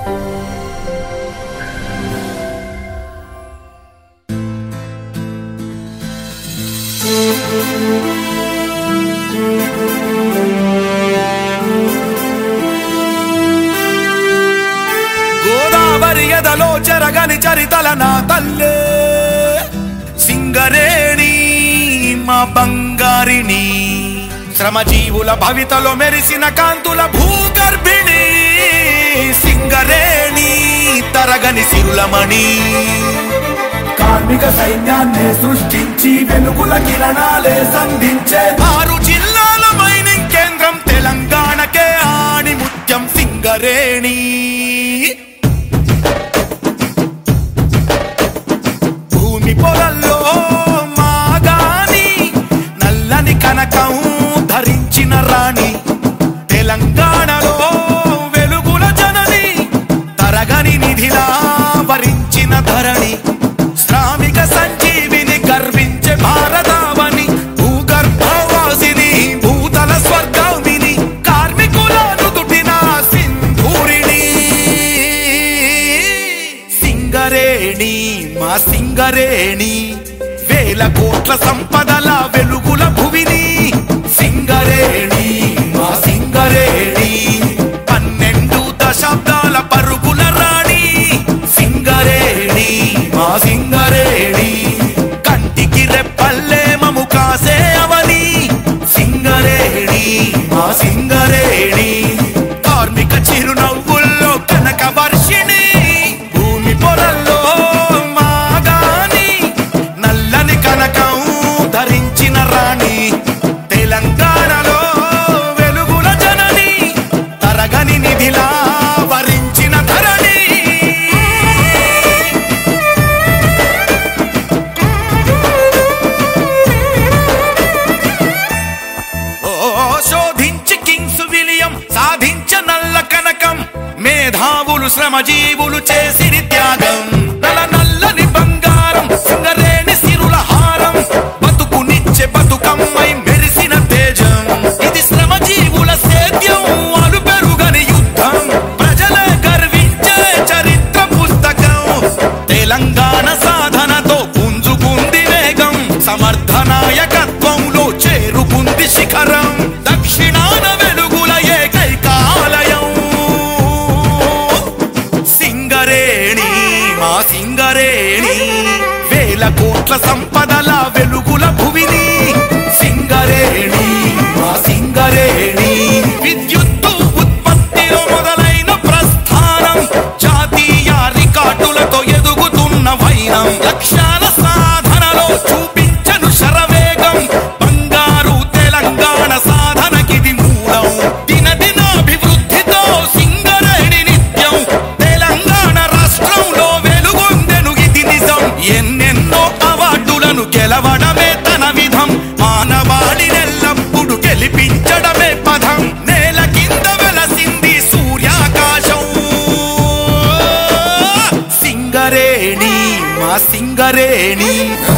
గోదావరి ఎదలో చెరగని చరితల నా తల్లే సింగరేణి మా బంగారిని శ్రమజీవుల భవితలో మెరిసిన కాంతుల భూగర్భిణి సింగరేణి తరగని సిరులమణి కార్మిక సైన్యాన్ని సృష్టించి వెలుగుల కిరణాలే సంధించే ఆరు జిల్లాల మైనింగ్ కేంద్రం తెలంగాణకే ఆణి ముత్యం సింగరేణి భూమి పొరల్లో మాగాని నల్లని కనకం ధరించిన రాణి తెలంగాణలో వెలుగుల జనని తరగని నిధిలా వరించిన ధరణి శ్రామిక సంజీవిని గర్వించే భారతావని భూగర్భవాసిని భూతల స్వర్గామిని కార్మికులను తుటిన సింధూరిణి సింగరేణి మా సింగరేణి వేల కోట్ల సంపదల వెలుగుల భువిని సింగరేణి మా సింగరేణి పన్నెండు దశాబ్దాల పరుగుల రాణి సింగరేణి మా సింగరేణి కంటికి రెప్పల్లే మము కాసే అవని సింగరేణి మా సింగరేణి కార్మిక చిరునవ్వుల్లో కనక వర్షిణి భూమి పొరల్లో మాగాని నల్లని కనకం ధరించిన రాణి తెలంగాణలో వెలుగుల జనని తరగని నిధిలా వరించిన ధరణి ఓ శోధించి కింగ్స్ విలియం సాధించ నల్ల కనకం మేధావులు శ్రమజీవులు చేసిరి త్యాగం నల నల్లని బంగారం సింగరేణి సిరుల హారం బతుకునిచ్చే బతుకమ్మై మెరిసిన తేజం ఇది శ్రమజీవుల సేద్యం అలు పెరుగని యుద్ధం ప్రజలే గర్వించే చరిత్ర పుస్తకం తెలంగాణ సాధనతో పుంజుకుంది వేగం సమర్థ నాయకత్వంలో చేరుకుంది శిఖరం దక్షిణాన వెలుగుల ఏకైకాలయం సింగరేణి మా సింగరేణి వేల కోట్ల సంపదల వెలుగుల భువిని సింగరేణి మా సింగరేణి విద్యుత్తు ఉత్పత్తిలో మొదలైన ప్రస్థానం జాతీయ రికార్డులతో ఎదుగుతున్న వైనం లక్ష్యాల సాధనలో చూపించను శరవేగం బంగారు తెలంగాణ సాధనకిది మూలం దినదినాభివృద్ధితో సింగరేణి నిత్యం తెలంగాణ రాష్ట్రంలో వెలుగొందెను ఇది నిజం ఎన్నెన్నో అవార్డులను గెలవడమే తన విధం మానవాడినెల్లప్పుడు గెలిపించడమే పదం నేల కింద వెలసింది సూర్యాకాశం సింగరేణి మా సింగరేణి